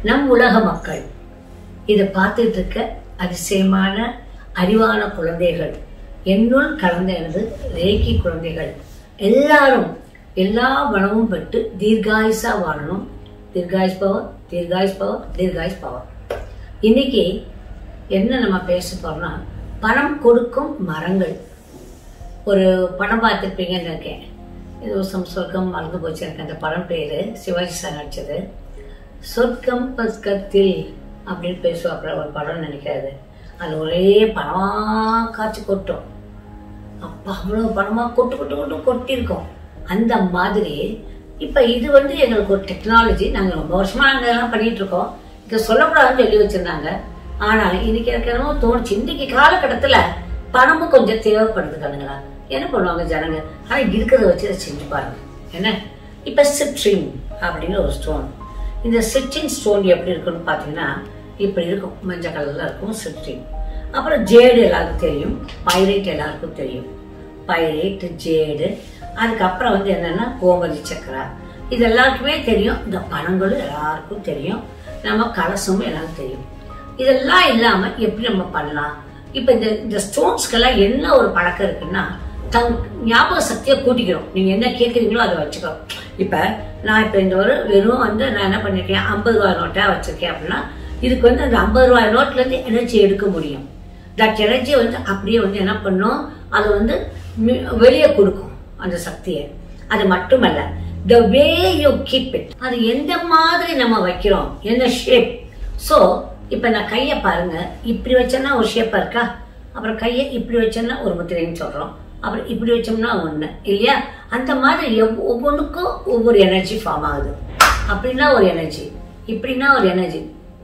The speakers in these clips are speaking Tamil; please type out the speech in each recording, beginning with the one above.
நம் உலக மக்கள் இதை பார்த்துட்டு இருக்க அதிசயமான அறிவான குழந்தைகள் என்னுள் கலந்த எனது ரேக்கி குழந்தைகள் எல்லாரும் எல்லா வளமும் பெற்று தீர்காயுசா வாழணும் தீர்காயுஸ் பவர் தீர்காயுஸ் பவர் தீர்காயுஸ் பவர் இன்னைக்கு என்ன நம்ம பேச போறோம்னா பணம் கொடுக்கும் மரங்கள் ஒரு படம் பார்த்துருப்பீங்கன்னு இருக்கேன் இது ஒரு சம் சொர்க்கம் மறந்து போச்சு எனக்கு அந்த படம் பேரு சிவாஜி சார் நடிச்சது சொர்க்கம் பஸ்கத்தில் அப்படின்னு பேசுவாப்புல ஒரு படம் நினைக்காது அது ஒரே பணமா காய்ச்சி கொட்டும் அப்பா அவ்வளவு பணமா கொட்டு கொட்டு கொட்டு கொட்டியிருக்கோம் அந்த மாதிரி இப்ப இது வந்து எங்களுக்கு ஒரு டெக்னாலஜி நாங்க ரொம்ப வருஷமா நாங்க இதெல்லாம் பண்ணிட்டு இருக்கோம் இதை சொல்லக்கூடாதுன்னு சொல்லி வச்சிருந்தாங்க ஆனா இன்னைக்கு எனக்கு என்னமோ தோணுச்சு இன்னைக்கு காலகட்டத்துல பணமும் கொஞ்சம் தேவைப்படுது கண்ணுங்களா என்ன பண்ணுவாங்க ஜனங்க ஆனா இருக்கிறத வச்சு அதை செஞ்சு பாருங்க என்ன இப்ப சிட்ரின் அப்படின்னு ஒரு ஸ்டோன் இந்த சிட்ரின் ஸ்டோன் எப்படி இருக்குன்னு பாத்தீங்கன்னா இப்படி இருக்கும் மஞ்சள் கலர்ல இருக்கும் சிட்ரின் அப்புறம் ஜேடு எல்லாருக்கும் தெரியும் பைரைட் எல்லாருக்கும் தெரியும் பைரைட் ஜேடு அதுக்கப்புறம் வந்து என்னன்னா கோமதி சக்கரா இது எல்லாருக்குமே தெரியும் இந்த பழங்களும் எல்லாருக்கும் தெரியும் நம்ம கலசமும் எல்லாருக்கும் தெரியும் இதெல்லாம் இல்லாம எப்படி நம்ம பண்ணலாம் இப்ப இந்த இந்த ஸ்டோன்ஸ்க்கெல்லாம் என்ன ஒரு பழக்கம் இருக்குன்னா தன் ஞாபக சக்தியை கூட்டிக்கிறோம் நீங்க என்ன கேட்குறீங்களோ அதை வச்சுக்கோ இப்ப நான் இப்ப இந்த ஒரு வெறும் வந்து நான் என்ன பண்ணிருக்கேன் ஐம்பது ரூபாய் நோட்டா வச்சிருக்கேன் அப்படின்னா இதுக்கு வந்து அந்த ஐம்பது ரூபாய் நோட்ல இருந்து எனர்ஜி எடுக்க முடியும் தட் எனர்ஜி வந்து அப்படியே வந்து என்ன பண்ணும் அது வந்து மி- வெளியே கொடுக்கும் அந்த சக்தியை அது மட்டுமல்ல the way you keep it அது எந்த மாதிரி நம்ம வைக்கிறோம் என்ன ஷேப் சோ இப்ப நான் கையை பாருங்க இப்படி வச்சேன்னா ஒரு ஷேப்பா இருக்கா அப்புறம் கையை இப்படி வச்சேன்னா ஒரு முத்திரைன்னு சொல்றோம் அப்புறம் இப்படி வச்சோம்னா ஒண்ணு இல்லையா அந்த மாதிரி எவ்- ஒவ்வொன்றுக்கும் ஒவ்வொரு எனர்ஜி ஃபார்ம் ஆகுது அப்படின்னா ஒரு எனர்ஜி இப்படின்னா ஒரு எனர்ஜி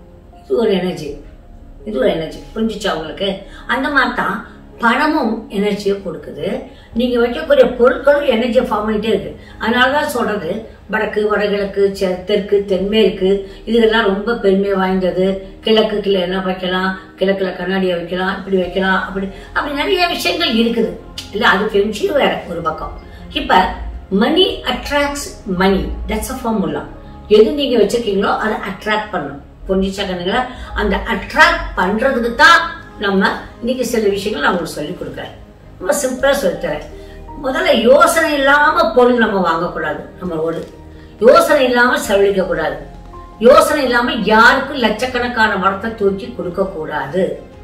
இது ஒரு எனர்ஜி இது ஒரு எனர்ஜி புரிஞ்சுச்சா உங்களுக்கு அந்த மாதிரி தான் பணமும் எனர்ஜியை கொடுக்குது நீங்க வைக்கக்கூடிய பொருட்களும் எனர்ஜியை ஃபார்ம் பண்ணிட்டே இருக்கு அதனாலதான் சொல்றது வடக்கு வடகிழக்கு செ- தெற்கு தென்மேற்கு இதெல்லாம் ரொம்ப பெருமை வாய்ந்தது கிழக்கு கீழே என்ன வைக்கலாம் கிழக்குல கண்ணாடியை வைக்கலாம் இப்படி வைக்கலாம் அப்படி அப்படி நிறைய விஷயங்கள் இருக்குது இல்ல அது ஃப்ரெண்ட்ஷிப் வேற ஒரு பக்கம் இப்ப money attracts money that's a formula எது நீங்க வச்சிருக்கீங்களோ அதை அட்ராக்ட் பண்ணும் புரிஞ்சுச்சா கண்ணுங்களா அந்த அட்ராக்ட் பண்றதுக்கு தான் நம்ம இன்னைக்கு சில விஷயங்கள் நான் உங்களுக்கு சொல்லி கொடுக்குறேன் ரொம்ப சிம்பிளா சொல்லித்தரேன் முதல்ல யோசனை இல்லாம பொருள் நம்ம வாங்கக்கூடாது நம்ம ஒரு யோசனை இல்லாம செலவழிக்க கூடாது யோசனை இல்லாம யாருக்கும் லட்சக்கணக்கான மரத்தை தூக்கி கொடுக்க கூடாது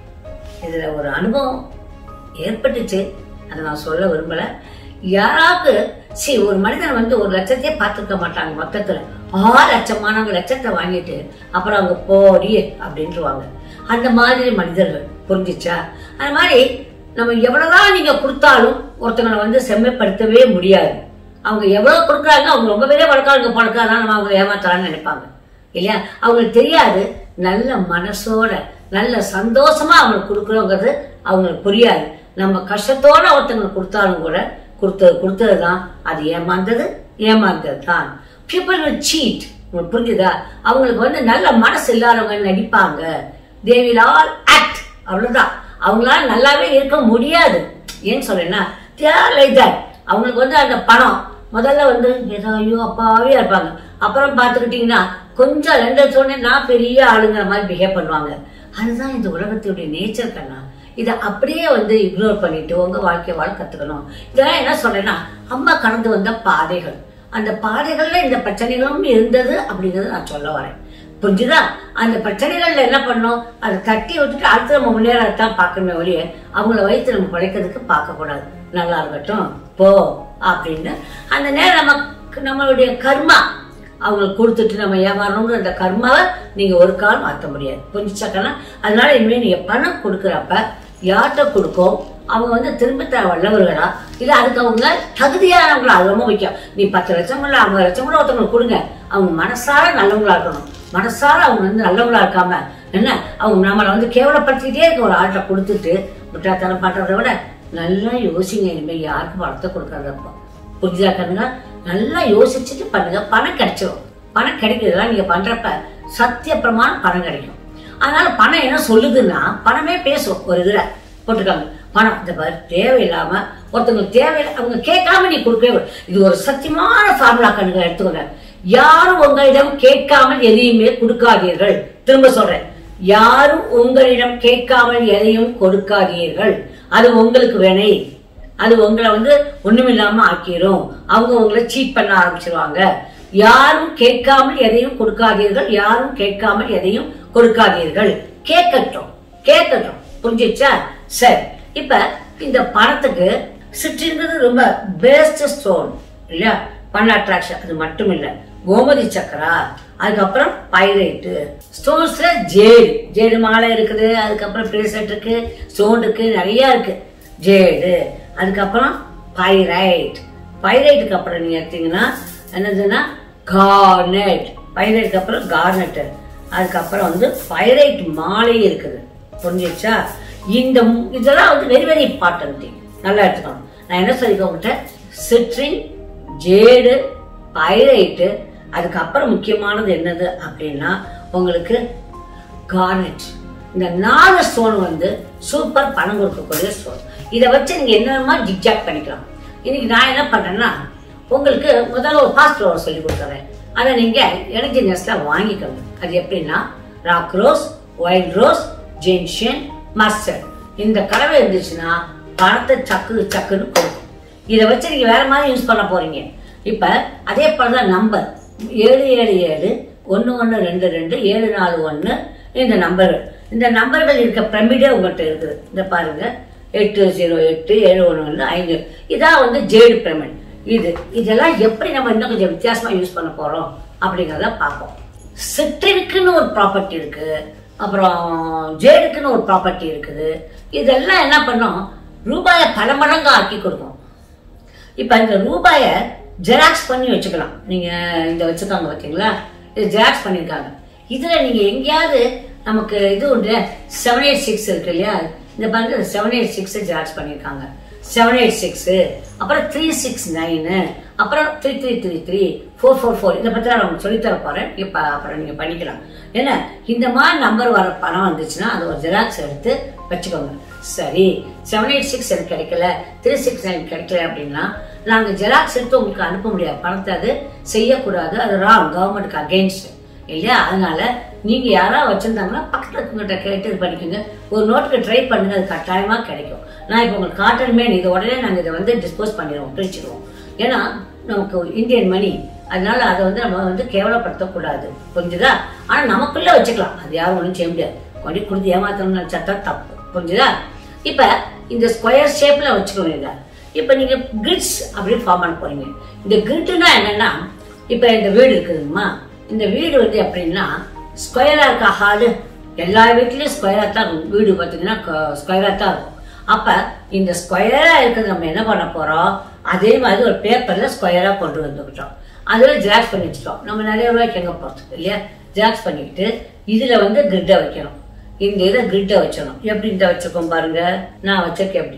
இதுல ஒரு அனுபவம் ஏற்பட்டுச்சு அதை நான் சொல்ல விரும்பல யாராவது சரி ஒரு மனிதன் வந்து ஒரு லட்சத்தையே பார்த்துருக்க மாட்டாங்க மொத்தத்துல ஆறு லட்சமானவங்க லட்சத்தை வாங்கிட்டு அப்புறம் அவங்க போடி அப்படின்ட்டுருவாங்க அந்த மாதிரி மனிதர்கள் புரிஞ்சுச்சா அந்த மாதிரி நம்ம எவ்வளவுதான் நீங்க கொடுத்தாலும் ஒருத்தங்களை வந்து செம்மைப்படுத்தவே முடியாது அவங்க எவ்வளவு கொடுக்குறாங்க அவங்க ரொம்ப பெரிய பழக்காரங்க பழக்காதான் நம்ம அவங்க ஏமாத்தலாம்னு நினைப்பாங்க இல்லையா அவங்களுக்கு தெரியாது நல்ல மனசோட நல்ல சந்தோஷமா அவங்களுக்கு கொடுக்குறோங்கிறது அவங்களுக்கு புரியாது நம்ம கஷ்டத்தோட ஒருத்தவங்களுக்கு கொடுத்தாலும் கூட கொடுத்தது கொடுத்தது தான் அது ஏமாந்தது ஏமாந்தது தான் பீப்புள் will cheat உங்களுக்கு புரிஞ்சுதா அவங்களுக்கு வந்து நல்ல மனசு இல்லாதவங்க நடிப்பாங்க they will all act அவ்வளவுதான் அவங்களால நல்லாவே இருக்க முடியாது ஏன்னு சொல்றேன்னா they are like that அவங்களுக்கு வந்து அந்த பணம் முதல்ல வந்து ஏதோ ஐயோ அப்பாவே இருப்பாங்க அப்புறம் பார்த்துக்கிட்டீங்கன்னா கொஞ்சம் ரெண்டு சொன்னே நான் பெரிய ஆளுங்கிற மாதிரி பிஹேவ் பண்ணுவாங்க அதுதான் இந்த உலகத்துடைய நேச்சர் கண்ணா இதை அப்படியே வந்து இக்னோர் பண்ணிட்டு உங்க வாழ்க்கைய வாழ கத்துக்கணும் இதெல்லாம் என்ன சொல்றேன்னா அம்மா கடந்து வந்த பாதைகள் அந்த பாதைகள்ல இந்த பிரச்சனைகளும் இருந்தது அப்படிங்கறத நான் சொல்ல வரேன் புரிஞ்சுதா அந்த பிரச்சனைகள்ல என்ன பண்ணோம் அதை தட்டி விட்டுட்டு அடுத்து நம்ம முன்னேறத்தான் பார்க்கணுமே ஒழிய அவங்கள வைத்து நம்ம பிழைக்கிறதுக்கு பார்க்க கூடாது நல்லா இருக்கட்டும் போ அப்படின்னு அந்த நேரம் நமக்கு நம்மளுடைய கர்மா அவங்களுக்கு கொடுத்துட்டு நம்ம ஏமாறணுங்கிற அந்த கர்மாவை நீங்க ஒரு கால் மாற்ற முடியாது புரிஞ்சுச்சாக்கனா அதனால இனிமே நீங்க பணம் கொடுக்கறப்ப யார்கிட்ட கொடுக்கும் அவங்க வந்து திரும்ப தர வல்லவர்களா இல்ல அதுக்கு அவங்க தகுதியானவங்களா அது ரொம்ப முக்கியம் நீ பத்து லட்சம் இல்ல ஐம்பது லட்சம் கூட ஒருத்தவங்களுக்கு கொடுங்க அவங்க மனசார நல்லவங்களா இருக்கணும் மனசார அவங்க வந்து நல்லவங்களா இருக்காம என்ன அவங்க நம்மளை வந்து கேவலப்படுத்திக்கிட்டே இருக்க ஒரு ஆட்டை கொடுத்துட்டு முட்டாத்தனம் பண்றதை விட நல்லா யோசிங்க இனிமே யாருக்கு பணத்தை கொடுக்கறதப்போ புரிஞ்சுதா கண்ணுங்க நல்லா யோசிச்சுட்டு பண்ணுங்க பணம் கிடைச்சிடும் பணம் கிடைக்கிறதுலாம் நீங்க பண்றப்ப சத்திய பிரமாணம் பணம் கிடைக்கும் அதனால பணம் என்ன சொல்லுதுன்னா பணமே பேசும் ஒரு இதுல போட்டுருக்காங்க பணம் இந்த பாரு தேவையில்லாம ஒருத்தவங்களுக்கு தேவையில்லை அவங்க கேட்காம நீ கொடுக்கவே கூடாது. இது ஒரு சத்தியமான ஃபார்முலா கண்ணுங்க எடுத்துக்கோங்க யாரும் உங்களிடம் கேட்காமல் எதையுமே கொடுக்காதீர்கள் திரும்ப சொல்றேன் யாரும் உங்களிடம் கேட்காமல் எதையும் கொடுக்காதீர்கள் அது உங்களுக்கு வினை அது உங்களை வந்து ஒண்ணுமில்லாம ஆக்கிரும் அவங்க உங்களை சீட் பண்ண ஆரம்பிச்சிருவாங்க யாரும் கேட்காமல் எதையும் கொடுக்காதீர்கள் யாரும் கேட்காமல் எதையும் கொடுக்காதீர்கள் கேட்கட்டும் கேட்கட்டும் புரிஞ்சிச்சா சரி இப்ப இந்த பணத்துக்கு சிற்றிங்கிறது ரொம்ப பெஸ்ட் ஸ்டோன் இல்லையா பண அட்ராக்ஷன் அது மட்டும் இல்ல கோமதி சக்கரா அதுக்கப்புறம் பைரைட்டு ஸ்டோன்ஸ்ல ஜேடு ஜேடு மாலை இருக்குது அதுக்கப்புறம் பிரேஸ்லெட் இருக்கு ஸ்டோன் இருக்கு நிறைய இருக்கு ஜேடு அதுக்கப்புறம் பைரைட் பைரைட்டுக்கு அப்புறம் நீங்க எடுத்தீங்கன்னா என்னதுன்னா கார்னெட் பைரைட்டுக்கு அப்புறம் கார்னெட் அதுக்கப்புறம் வந்து பைரைட் மாலை இருக்குது புரிஞ்சிச்சா இந்த மு- இதெல்லாம் வந்து வெரி வெரி இம்பார்ட்டன்ட் திங் நல்லா எடுத்துக்கணும் நான் என்ன சொல்லிக்க உங்கள்கிட்ட சிட்ரின் ஜேடு பைரைட்டு அதுக்கப்புறம் முக்கியமானது என்னது அப்படின்னா உங்களுக்கு கார்னெட் இந்த நாலு ஸ்டோன் வந்து சூப்பர் பணம் கொடுக்கக்கூடிய ஸ்டோன் இதை வச்சு நீங்க என்னமா ஜிக்ஜாக் பண்ணிக்கலாம் இன்னைக்கு நான் என்ன பண்றேன்னா உங்களுக்கு முதல்ல ஒரு ஃபாஸ்ட் ஃப்ளவர் சொல்லி கொடுத்துறேன் அதை நீங்க எனர்ஜி நெஸ்ட்ல வாங்கிக்கோங்க அது எப்படின்னா rock rose white rose gentian mustard இந்த கலவை இருந்துச்சுன்னா பணத்தை சக்கு சக்குன்னு கொடுக்கும் இதை வச்சு நீங்க வேற மாதிரி யூஸ் பண்ண போறீங்க இப்ப அதே போலதான் நம்பர் ஏழு ஏழு ஏழு ஒன்னு ஒன்னு ரெண்டு ரெண்டு ஏழு நாலு ஒன்னு இந்த நம்பர்கள் இந்த நம்பர்கள் இருக்க பிரமிடே உங்கள்கிட்ட இருக்குது இந்த பாருங்க எட்டு ஜீரோ எட்டு ஏழு ஒன்று ஒன்று ஐந்து இதான் வந்து ஜேடு பிரமிட் இது இதெல்லாம் எப்படி நம்ம இன்னும் கொஞ்சம் வித்தியாசமா யூஸ் பண்ண போறோம் அப்படிங்கறத பார்ப்போம் சிட்ரினுக்குன்னு ஒரு ப்ராப்பர்ட்டி இருக்கு அப்புறம் ஜேடுக்குன்னு ஒரு ப்ராப்பர்ட்டி இருக்குது இதெல்லாம் என்ன பண்ணும் ரூபாயை பல மடங்கு ஆக்கி கொடுக்கும் இப்ப இந்த ரூபாய ஜெராக்ஸ் பண்ணி வச்சுக்கலாம் நீங்க இந்த வச்சுக்காங்க பாத்தீங்களா இது ஜெராக்ஸ் பண்ணிருக்காங்க இதுல நீங்க எங்கேயாவது நமக்கு இது உண்டு செவன் எயிட் சிக்ஸ் இருக்கு இல்லையா இந்த பாருங்க செவன் எயிட் சிக்ஸ் ஜெராக்ஸ் பண்ணிருக்காங்க செவன் எயிட் சிக்ஸ் அப்புறம் த்ரீ சிக்ஸ் நைனு அப்புறம் three three three three four four four இதை பத்தி நான் உங்களுக்கு சொல்லித்தர போறேன் இப்ப அப்புறம் நீங்க பண்ணிக்கலாம் ஏன்னா இந்த மாதிரி நம்பர் வர பணம் வந்துச்சுன்னா அது ஒரு ஜெராக்ஸ் எடுத்து வச்சுக்கோங்க சரி செவன் எயிட் சிக்ஸ் எனக்கு கிடைக்கல த்ரீ சிக்ஸ் நைன் கிடைக்கல அப்படின்னா நாங்க ஜெராக்ஸ் எடுத்து உங்களுக்கு அனுப்ப முடியாது பணத்தை அது செய்யக்கூடாது அது ராங் கவர்மெண்ட்டுக்கு அகேன்ஸ்ட் இல்லையா அதனால நீங்க யாராவது வச்சிருந்தாங்கன்னா பக்கத்துல இருக்கவங்ககிட்ட கேட்டு இது பண்ணிக்கோங்க ஒரு நோட்டுக்கு ட்ரை பண்ணுங்க அது கட்டாயமா கிடைக்கும் நான் இப்போ உங்களுக்கு காட்டணுமே இது உடனே நாங்க இதை வந்து டிஸ்போஸ் பண்ணிடுவோம் பிரிச்சிடுவோம் ஏன்னா நமக்கு இந்தியன் மணி அதனால அதை வந்து நம்ம வந்து கேவலப்படுத்தக்கூடாது புரிஞ்சுதா ஆனா நமக்குள்ள வச்சுக்கலாம் அது யாரும் ஒன்றும் செய்ய முடியாது கொண்டு கொடுத்து ஏமாத்தணும்னு நினைச்சா தப்பு புரிஞ்சுதா இப்ப இந்த ஸ்கொயர் ஷேப்ல வச்சுக்கணும் இதை இப்ப நீங்க கிரிட்ஸ் அப்படி ஃபார்ம் பண்ண போறீங்க இந்த கிரிட்னா என்னன்னா இப்ப இந்த வீடு இருக்குதுமா இந்த வீடு வந்து எப்படின்னா ஸ்கொயரா இருக்க ஹாலு எல்லா வீட்லயும் ஸ்கொயரா தான் இருக்கும் வீடு பார்த்தீங்கன்னா ஸ்கொயரா தான் இருக்கும் அப்ப இந்த ஸ்கொயரா இருக்கிறது நம்ம என்ன பண்ண போறோம் அதே மாதிரி ஒரு பேப்பர்ல ஸ்கொயரா கொண்டு வந்துக்கிட்டோம் அதுல ஜெராக்ஸ் பண்ணி வச்சுட்டோம் நம்ம நிறைய ரூபாய்க்கு எங்க போறதுக்கு இல்லையா ஜெராக்ஸ் பண்ணிக்கிட்டு இதுல வந்து கிரிட்டை வைக்கணும் இந்த இதை கிரிட்டை வச்சிடணும் எப்படி இந்த வச்சிருக்கோம் பாருங்க நான் வச்சிருக்கேன் எப்படி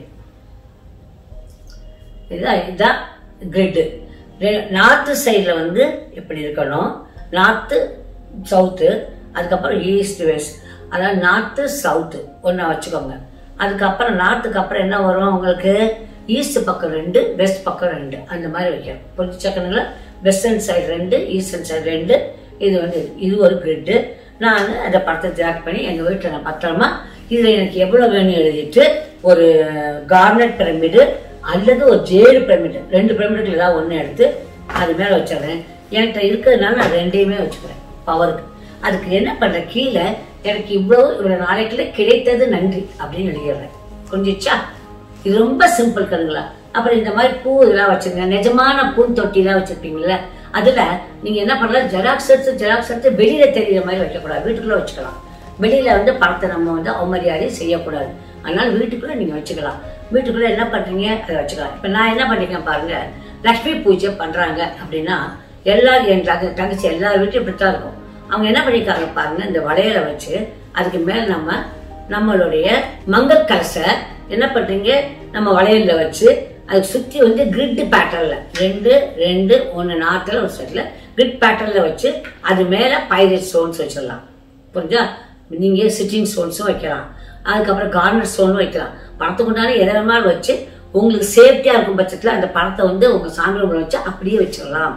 இதுதான் இதுதான் கிரிட்டு நார்த்து சைடில் வந்து இப்படி இருக்கணும் நார்த்து சவுத்து அதுக்கப்புறம் ஈஸ்ட் வெஸ்ட் அதாவது நார்த்து சவுத்து ஒன்றா வச்சுக்கோங்க அதுக்கப்புறம் நார்த்துக்கு அப்புறம் என்ன வரும் உங்களுக்கு ஈஸ்ட் பக்கம் ரெண்டு வெஸ்ட் பக்கம் ரெண்டு அந்த மாதிரி வைக்கணும் புரிஞ்சுச்சக்கணுங்களா வெஸ்டர்ன் சைடு ரெண்டு ஈஸ்டர்ன் சைடு ரெண்டு இது வந்து இது ஒரு கிரிட்டு நான் அந்த படத்தை ஜாக் பண்ணி எங்கள் வீட்டில் நான் பத்திரமா இதில் எனக்கு எவ்வளோ வேணும் எழுதிட்டு ஒரு கார்னட் பிரமிடு அல்லது ஒரு ஜேடு பிரமிடு ரெண்டு பிரமிடுகள் ஏதாவது ஒன்று எடுத்து அது மேலே வச்சிடுறேன் என்கிட்ட இருக்கிறதுனால நான் ரெண்டையுமே வச்சுக்கிறேன் பவருக்கு அதுக்கு என்ன பண்றேன் கீழே எனக்கு இவ்வளவு இவ்வளவு நாளைக்குள்ள கிடைத்தது நன்றி அப்படின்னு எழுதிடுறேன் புரிஞ்சிச்சா இது ரொம்ப சிம்பிள் கருங்களா அப்புறம் இந்த மாதிரி பூ இதெல்லாம் வச்சிருங்க நிஜமான பூந்தொட்டி எல்லாம் வச்சிருப்பீங்கல்ல அதுல நீங்க என்ன பண்ணலாம் ஜெராக்ஸ் எடுத்து ஜெராக்ஸ் எடுத்து வெளியில தெரியுற மாதிரி வைக்கக்கூடாது வீட்டுக்குள்ள வச்சுக்கலாம் வெளியில வந்து பணத்தை நம்ம வந்து அவமரியாதை செய்யக்கூடாது அதனால வீட்டுக்குள்ள நீங்க வச்சுக்கலாம் வீட்டுக்குள்ள என்ன பண்றீங்க அதை வச்சுக்கலாம் இப்ப நான் என்ன பண்ணிருக்கேன் பாருங்க லக்ஷ்மி பூஜை பண்றாங்க அப்படின்னா எல்லாரும் என் தங்க- தங்கச்சி எல்லா வீட்லயும் இப்படித்தான் இருக்கும் அவங்க என்ன பண்ணிருக்காங்க பாருங்க இந்த வளையலை வச்சு அதுக்கு மேல நம்ம நம்மளுடைய மங்கக் கலசை என்ன பண்றீங்க நம்ம வளையல்ல வச்சு அதுக்கு சுத்தி வந்து கிரிட் பேட்டர்ல ரெண்டு ரெண்டு ஒன்னு நார்த்தில் ஒரு சைட்ல கிரிட் பேட்டர்ல வச்சு அது மேல பைரட் ஸ்டோன்ஸ் வச்சிடலாம் புரிஞ்சா நீங்க சிட்டிங் ஸ்டோன்ஸும் வைக்கலாம் அதுக்கப்புறம் கார்னர் ஸ்டோனும் வைக்கலாம் பணத்துக்கு உண்டான எதனா வச்சு உங்களுக்கு சேஃப்டியா இருக்கும் பட்சத்துல அந்த பணத்தை வந்து உங்க சாமி ரூம்ல வச்சு அப்படியே வச்சிடலாம்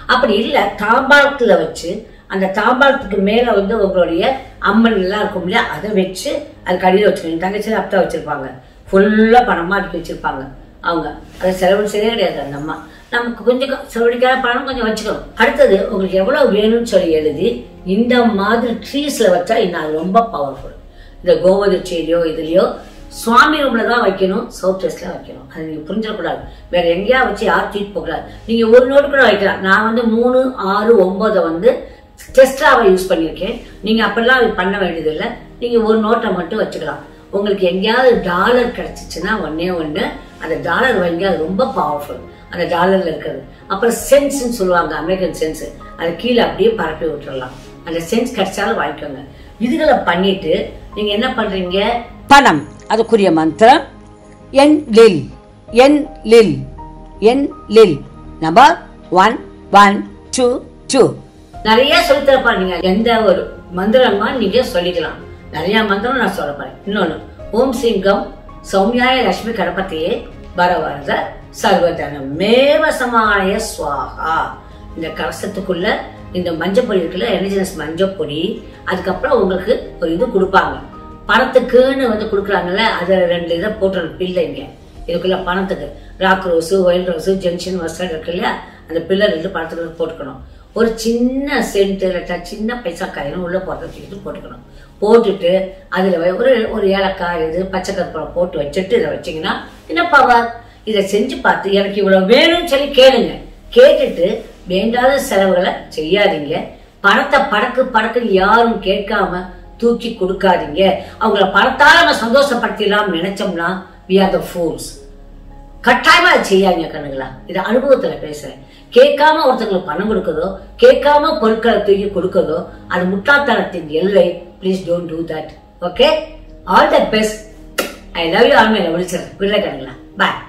அப்படி இல்லை தாம்பாளத்துல வச்சு அந்த தாம்பாளத்துக்கு மேல வந்து உங்களுடைய அம்மன் எல்லாம் இருக்கும் இல்லையா அதை வச்சு அது கடியில் வச்சுக்கணும் தங்கச்சி அப்பா வச்சிருப்பாங்க ஃபுல்லா பணமா அடுக்கி வச்சிருப்பாங்க அவங்க அதை செலவு செய்ய கிடையாது அந்த அம்மா நமக்கு கொஞ்சம் க- செலவழிக்காத பணம் கொஞ்சம் வச்சுக்கணும் அடுத்தது உங்களுக்கு எவ்வளவு வேணும்னு சொல்லி எழுதி இந்த மாதிரி ட்ரீஸ்ல வச்சா இன்னும் அது ரொம்ப பவர்ஃபுல் இந்த கோவத செடியோ இதுலயோ சுவாமி ரூம்ல தான் வைக்கணும் சவுத் வெஸ்ட்ல வைக்கணும் அது நீங்க புரிஞ்சிடக்கூடாது வேற எங்கேயா வச்சு யார் தூக்கி போகக்கூடாது நீங்க ஒரு நோட்டு கூட வைக்கலாம் நான் வந்து மூணு ஆறு ஒன்பதை வந்து டெஸ்டாவை யூஸ் பண்ணியிருக்கேன் நீங்க அப்படிலாம் அது பண்ண வேண்டியதில்லை நீங்க ஒரு நோட்டை மட்டும் வச்சுக்கலாம் உங்களுக்கு எங்கேயாவது டாலர் கிடைச்சிச்சுன்னா ஒண்ணே ஒண்ணு அந்த டாலர் வாங்கி அது ரொம்ப பவர்ஃபுல் அந்த டாலர்ல இருக்கிறது அப்புறம் சென்ஸ்ன்னு சொல்லுவாங்க அமெரிக்கன் சென்ஸ் அது கீழே அப்படியே பரப்பி விட்டுறலாம் அந்த சென்ஸ் கிடைச்சாலும் வாங்கிக்கோங்க இதுகளை பண்ணிட்டு நீங்க என்ன பண்றீங்க பணம் அதுக்குரிய மந்திரம் என் லில் என் லில் என் லில் number one one two two நிறைய சொல்லித்தரப்பா நீங்க எந்த ஒரு மந்திரமா நீங்க சொல்லிக்கலாம் நிறைய மந்திரம் நான் சொல்ல போறேன் இன்னொன்னு ஓம் சிங்கம் சௌமியாய லட்சுமி கணபதியே பரவரத சர்வதனம் மேவ சமாய ஸ்வாகா இந்த கலசத்துக்குள்ள இந்த மஞ்சப்பொடி இருக்குல்ல எலிஜினஸ் மஞ்சப்பொடி அதுக்கப்புறம் உங்களுக்கு ஒரு இது கொடுப்பாங்க பணத்துக்குன்னு வந்து கொடுக்குறாங்கல்ல அதுல ரெண்டு இதை போட்டுறணும் பில்லைங்க இதுக்குள்ள பணத்துக்கு rock rose white rose gentian mustard இருக்கு இல்லையா அந்த பில்லர் ரெண்டு பணத்துக்கு போட்டுக்கணும் ஒரு சின்ன சென்ட் இல்லாட்டா சின்ன பைசா காயினும் உள்ள போட்டு போட்டுக்கணும் போட்டுட்டு அதுல வை- ஒரு ஒரு ஏலக்காய் இது பச்சை கற்பூரம் போட்டு வச்சுட்டு இதை வச்சீங்கன்னா என்ன பவர் இதை செஞ்சு பார்த்து எனக்கு இவ்வளவு வேணும்னு சொல்லி கேளுங்க கேட்டுட்டு வேண்டாத செலவுகளை செய்யாதீங்க பணத்தை படக்கு படக்குன்னு யாரும் கேட்காம தூக்கி கொடுக்காதீங்க அவங்கள பணத்தால நம்ம சந்தோஷப்படுத்திடலாம் நினைச்சோம்னா we are the fools கட்டாயமா அதை செய்யாதீங்க கண்ணுங்களா இது அனுபவத்துல பேசுறேன் கேட்காம ஒருத்தங்களுக்கு பணம் கொடுக்கதோ கேட்காம பொருட்களை தூக்கி கொடுக்கதோ அது முட்டாள்தனத்தின் எல்லை please don't do that okay all the best I love you all my love விடுறேன் கண்ணுங்களா பாய்